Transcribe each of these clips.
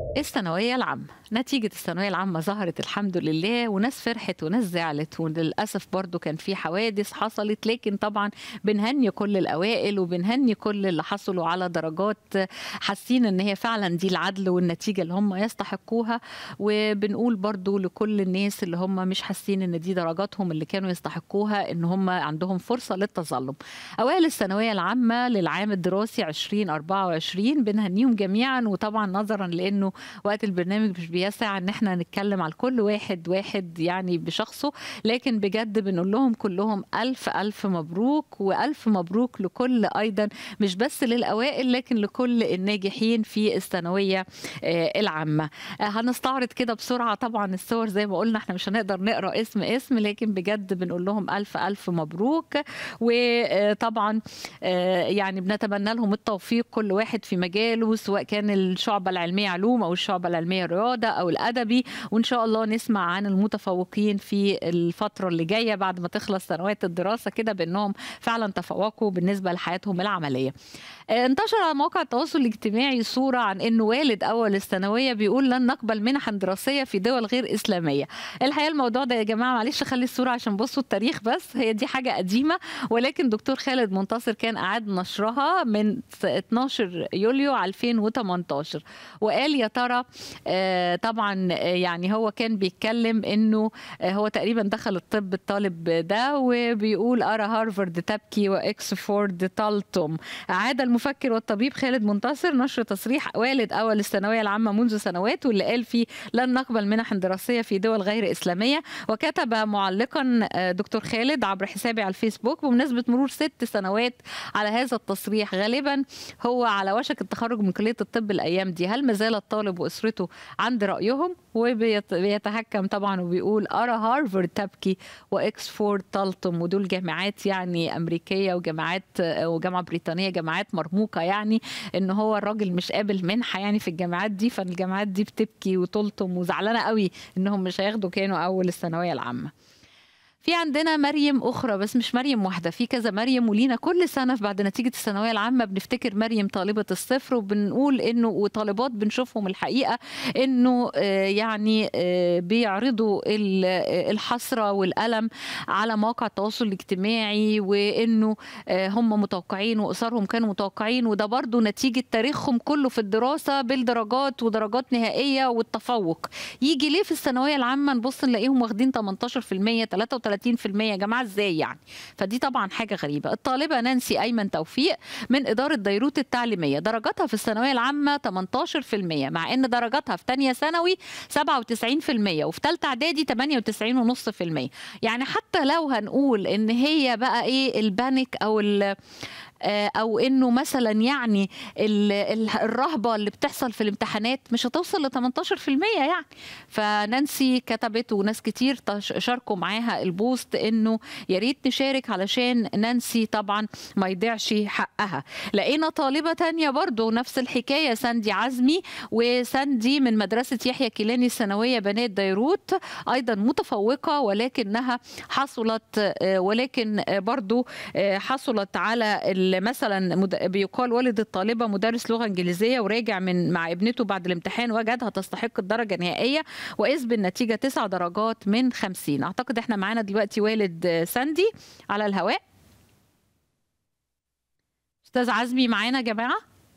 الثانوية العامة نتيجة الثانوية العامة ظهرت الحمد لله وناس فرحت وناس زعلت وللأسف برضو كان في حوادث حصلت لكن طبعا بنهني كل الأوائل وبنهني كل اللي حصلوا على درجات حاسين ان هي فعلا دي العدل والنتيجة اللي هم يستحقوها وبنقول برضو لكل الناس اللي هم مش حاسين ان دي درجاتهم اللي كانوا يستحقوها ان هم عندهم فرصة للتظلم أوائل الثانوية العامة للعام الدراسي 2024 بنهنيهم جميعا وطبعا نظرا لأنه وقت البرنامج مش بيسع ان احنا نتكلم على كل واحد واحد يعني بشخصه لكن بجد بنقول لهم كلهم الف الف مبروك والف مبروك لكل ايضا مش بس للاوائل لكن لكل الناجحين في الثانويه العامه هنستعرض كده بسرعه طبعا الصور زي ما قلنا احنا مش هنقدر نقرا اسم اسم لكن بجد بنقول لهم الف الف مبروك وطبعا يعني بنتمنى لهم التوفيق كل واحد في مجاله سواء كان الشعبه العلميه علوم او الشعبه العلميه رياضه او الادبي وان شاء الله نسمع عن المتفوقين في الفتره اللي جايه بعد ما تخلص سنوات الدراسه كده بانهم فعلا تفوقوا بالنسبه لحياتهم العمليه. انتشر على مواقع التواصل الاجتماعي صوره عن انه والد اول الثانويه بيقول لن نقبل منحا دراسيه في دول غير اسلاميه. الحقيقه الموضوع ده يا جماعه معلش خلي الصوره عشان بصوا التاريخ بس هي دي حاجه قديمه ولكن دكتور خالد منتصر كان اعاد نشرها من 12 يوليو 2018 وقال يا ترى طبعا يعني هو كان بيتكلم انه هو تقريبا دخل الطب الطالب ده وبيقول ارى هارفارد تبكي واكسفورد تلطم عاد المفكر والطبيب خالد منتصر نشر تصريح والد اول الثانويه العامه منذ سنوات واللي قال فيه لن نقبل منح دراسيه في دول غير اسلاميه وكتب معلقا دكتور خالد عبر حسابي على الفيسبوك بمناسبه مرور ست سنوات على هذا التصريح غالبا هو على وشك التخرج من كليه الطب الايام دي هل ما زال الطالب واسرته عند رايهم وبيتهكم طبعا وبيقول ارى هارفارد تبكي واكسفورد تلطم ودول جامعات يعني امريكيه وجامعات وجامعه بريطانيه جامعات مرموقه يعني ان هو الراجل مش قابل منحه يعني في الجامعات دي فالجامعات دي بتبكي وتلطم وزعلانه قوي انهم مش هياخدوا كانوا اول الثانويه العامه في عندنا مريم اخرى بس مش مريم واحده في كذا مريم ولينا كل سنه بعد نتيجه الثانويه العامه بنفتكر مريم طالبه الصفر وبنقول انه وطالبات بنشوفهم الحقيقه انه يعني بيعرضوا الحسره والالم على مواقع التواصل الاجتماعي وانه هم متوقعين واسرهم كانوا متوقعين وده برضو نتيجه تاريخهم كله في الدراسه بالدرجات ودرجات نهائيه والتفوق يجي ليه في الثانويه العامه نبص نلاقيهم واخدين 18% 33 30% يا جماعه ازاي يعني فدي طبعا حاجه غريبه الطالبه نانسي ايمن توفيق من اداره بيروت التعليميه درجاتها في الثانويه العامه 18% مع ان درجاتها في ثانيه ثانوي 97% وفي ثالثه اعدادي 98.5% يعني حتى لو هنقول ان هي بقى ايه البانيك او او انه مثلا يعني الرهبه اللي بتحصل في الامتحانات مش هتوصل ل 18% يعني فنانسي كتبت وناس كتير شاركوا معاها البوست انه يا ريت نشارك علشان نانسي طبعا ما يضيعش حقها لقينا طالبه تانية برضو نفس الحكايه ساندي عزمي وساندي من مدرسه يحيى كيلاني الثانويه بنات ديروت ايضا متفوقه ولكنها حصلت ولكن برضو حصلت على مثلا بيقال والد الطالبه مدرس لغه انجليزيه وراجع من مع ابنته بعد الامتحان وجدها تستحق الدرجه النهائيه واذ بالنتيجه تسع درجات من خمسين اعتقد احنا معانا دلوقتي والد ساندي على الهواء استاذ عزمي معانا يا جماعه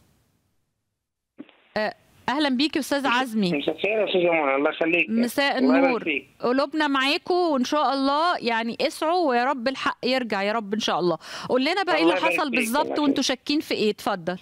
اهلا بيك يا استاذ عزمي مساء الخير يا استاذ منى الله يخليك مساء النور قلوبنا معاكم وان شاء الله يعني اسعوا ويا رب الحق يرجع يا رب ان شاء الله قول لنا بقى ايه اللي حصل بالظبط وانتوا شاكين في ايه اتفضل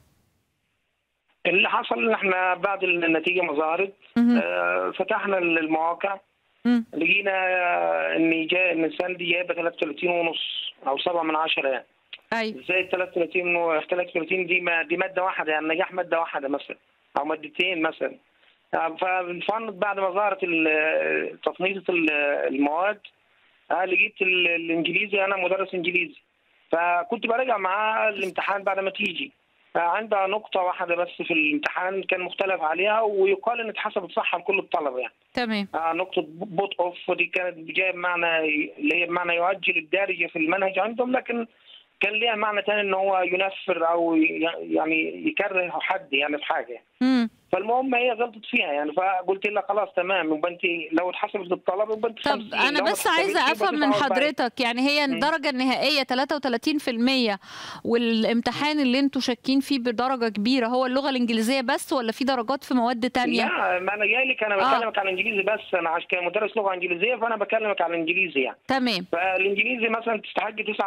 اللي حصل ان احنا بعد النتيجه ما ظهرت آه فتحنا المواقع مم. لقينا ان جاء ان ساندي جايبه 33 ونص او 7 من 10 يعني ايوه ازاي 33 و 33 دي ما دي ماده واحده يعني نجاح ماده واحده مثلا او مادتين مثلا فالفن بعد ما ظهرت تصنيف المواد لقيت الانجليزي انا مدرس انجليزي فكنت براجع معاه الامتحان بعد ما تيجي عندها نقطة واحدة بس في الامتحان كان مختلف عليها ويقال ان اتحسبت صح لكل الطلبة يعني. تمام. آه نقطة بوت اوف ودي كانت جاية بمعنى اللي هي بمعنى يؤجل الدارجة في المنهج عندهم لكن كان ليها معنى تاني ان هو ينفر او يعني يكره حد يعني في حاجة. امم فالمهم هي غلطت فيها يعني فقلت لها خلاص تمام يبقى انت لو اتحسبت الطلب يبقى انت طب 50 انا لو ما بس عايزه اتحسبتش يبقى افهم من 49. حضرتك يعني هي الدرجه النهائيه 33% والامتحان اللي انتوا شاكين فيه بدرجه كبيره هو اللغه الانجليزيه بس ولا في درجات في مواد تانية لا ما انا جاي لك انا آه. بكلمك على الانجليزي بس انا عشان كمدرس لغه انجليزيه فانا بكلمك على الانجليزي يعني تمام فالانجليزي مثلا تستحق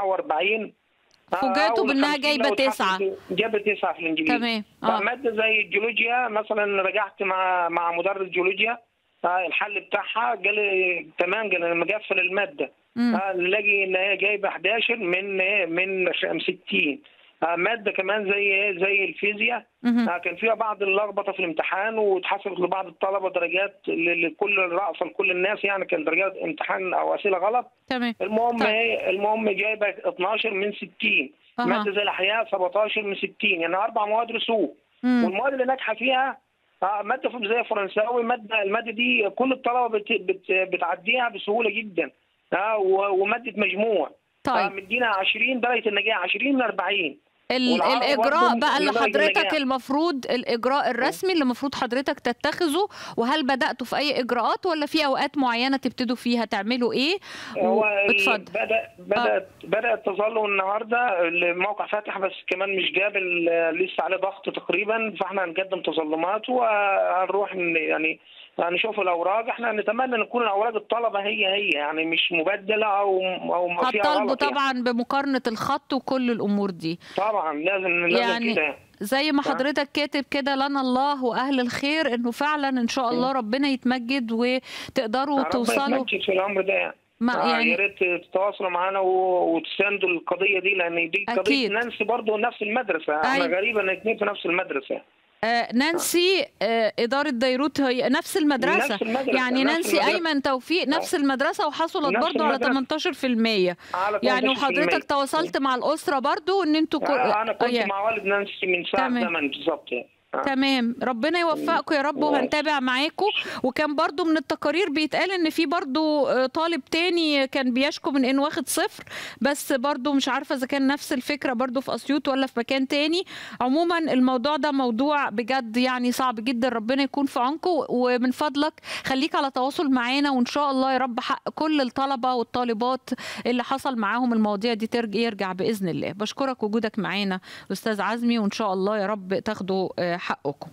49 فوجئتوا أو بإنها 50 جايبة لو اتحسبت- تسعة. جابت تسعة في الانجليزي تمام اه فمادة زي الجيولوجيا مثلا رجعت مع مع مدرس جيولوجيا آه، الحل بتاعها قال لي تمام قال انا مقفل الماده مم. آه، نلاقي ان هي جايبه 11 من من 60 آه، ماده كمان زي إيه؟ زي الفيزياء مهم. آه، كان فيها بعض اللخبطه في الامتحان واتحسبت لبعض الطلبه درجات ل- لكل رأسا لكل الناس يعني كان درجات امتحان او اسئله غلط تمام المهم طيب. ايه المهم جايبه 12 من 60 أها. ماده زي الاحياء 17 من 60 يعني اربع مواد رسوم مم. والمواد اللي ناجحه فيها آه، ماده في زي فرنساوي ماده الماده دي كل الطلبه بت بت بتعديها بسهوله جدا اه و- وماده مجموع آه، طيب مدينا 20 درجه النجاح 20 من 40 ال- والعرب الاجراء برضه بقى اللي من درجة حضرتك النجاح. المفروض الاجراء الرسمي اللي المفروض حضرتك تتخذه وهل بداتوا في اي اجراءات ولا في اوقات معينه تبتدوا فيها تعملوا ايه هو و- ال- اتفضل بدا بدات بدات تظل النهارده الموقع فاتح بس كمان مش جاب ال- لسه عليه ضغط تقريبا فاحنا هنقدم تظلمات وهنروح ن- يعني هنشوف الاوراق احنا نتمنى ان تكون الاوراق الطلبه هي هي يعني مش مبدله او او ما فيها هتطالبوا غلط يعني. طبعا بمقارنه الخط وكل الامور دي طبعا لازم لازم يعني كده زي ما آه. حضرتك كاتب كده لنا الله واهل الخير انه فعلا ان شاء الله ربنا يتمجد وتقدروا يا رب توصلوا يتمجد في الامر ده يعني. ما آه، يا يعني ريت تتواصلوا معانا و- وتساندوا القضيه دي لان دي قضيه أكيد. نانسي برضه نفس المدرسه أيوة. احنا غريبه ان الاثنين في نفس المدرسه آه نانسي آه إدارة بيروت هي نفس المدرسة نفس المدرسة، يعني نفس نانسي المدرسة. أيمن توفيق نفس المدرسة وحصلت نفس برضو على المدرسة. 18% على يعني 18%. وحضرتك تواصلت مع الأسرة برضو إن أنتوا كو... آه، انا كنت يعني. مع والد نانسي من ساعه تمام. زمن بالظبط يعني. آه. تمام ربنا يوفقكم يا رب وهنتابع معاكم وكان برضو من التقارير بيتقال ان في برضو آه، طالب تاني كان بيشكو من انه واخد صفر بس برضو مش عارفه اذا كان نفس الفكره برضو في اسيوط ولا في مكان تاني عموما الموضوع ده موضوع بجد يعني صعب جدا ربنا يكون في عونكم ومن فضلك خليك على تواصل معانا وان شاء الله يا رب حق كل الطلبه والطالبات اللي حصل معاهم المواضيع دي ترجع يرجع باذن الله بشكرك وجودك معانا استاذ عزمي وان شاء الله يا رب تاخدوا آه، حقكم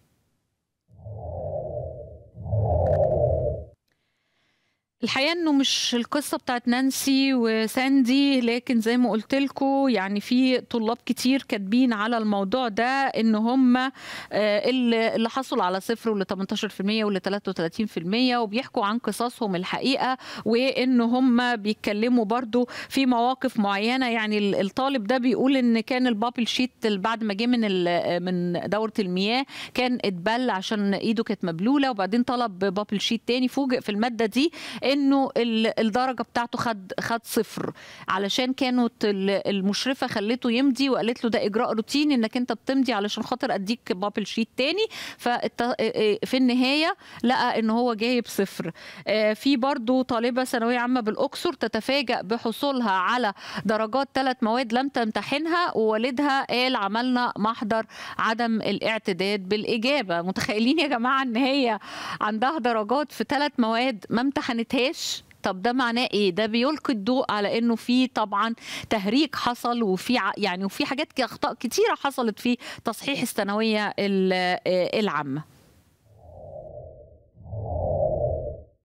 الحقيقه انه مش القصه بتاعت نانسي وساندي لكن زي ما قلت لكم يعني في طلاب كتير كاتبين على الموضوع ده ان هم آه، اللي اللي حصلوا على صفر واللي 18% واللي 33% وبيحكوا عن قصصهم الحقيقه وان هم بيتكلموا برضو في مواقف معينه يعني ال- الطالب ده بيقول ان كان البابل شيت بعد ما جه من ال- من دوره المياه كان اتبل عشان ايده كانت مبلوله وبعدين طلب بابل شيت تاني فوجئ في الماده دي انه ال- الدرجه بتاعته خد خد صفر علشان كانت ال- المشرفه خلته يمضي وقالت له ده اجراء روتيني انك انت بتمضي علشان خاطر اديك بابل شيت تاني ففي النهايه لقى ان هو جايب صفر آه، في برضو طالبه ثانويه عامه بالاقصر تتفاجأ بحصولها على درجات ثلاث مواد لم تمتحنها ووالدها قال عملنا محضر عدم الاعتداد بالاجابه متخيلين يا جماعه ان هي عندها درجات في ثلاث مواد ما امتحنتهاش طب ده معناه ايه ده بيلقي الضوء على انه في طبعا تهريج حصل وفي ع- يعني وفي حاجات ك- اخطاء كتيره حصلت في تصحيح الثانويه ال- آه، العامه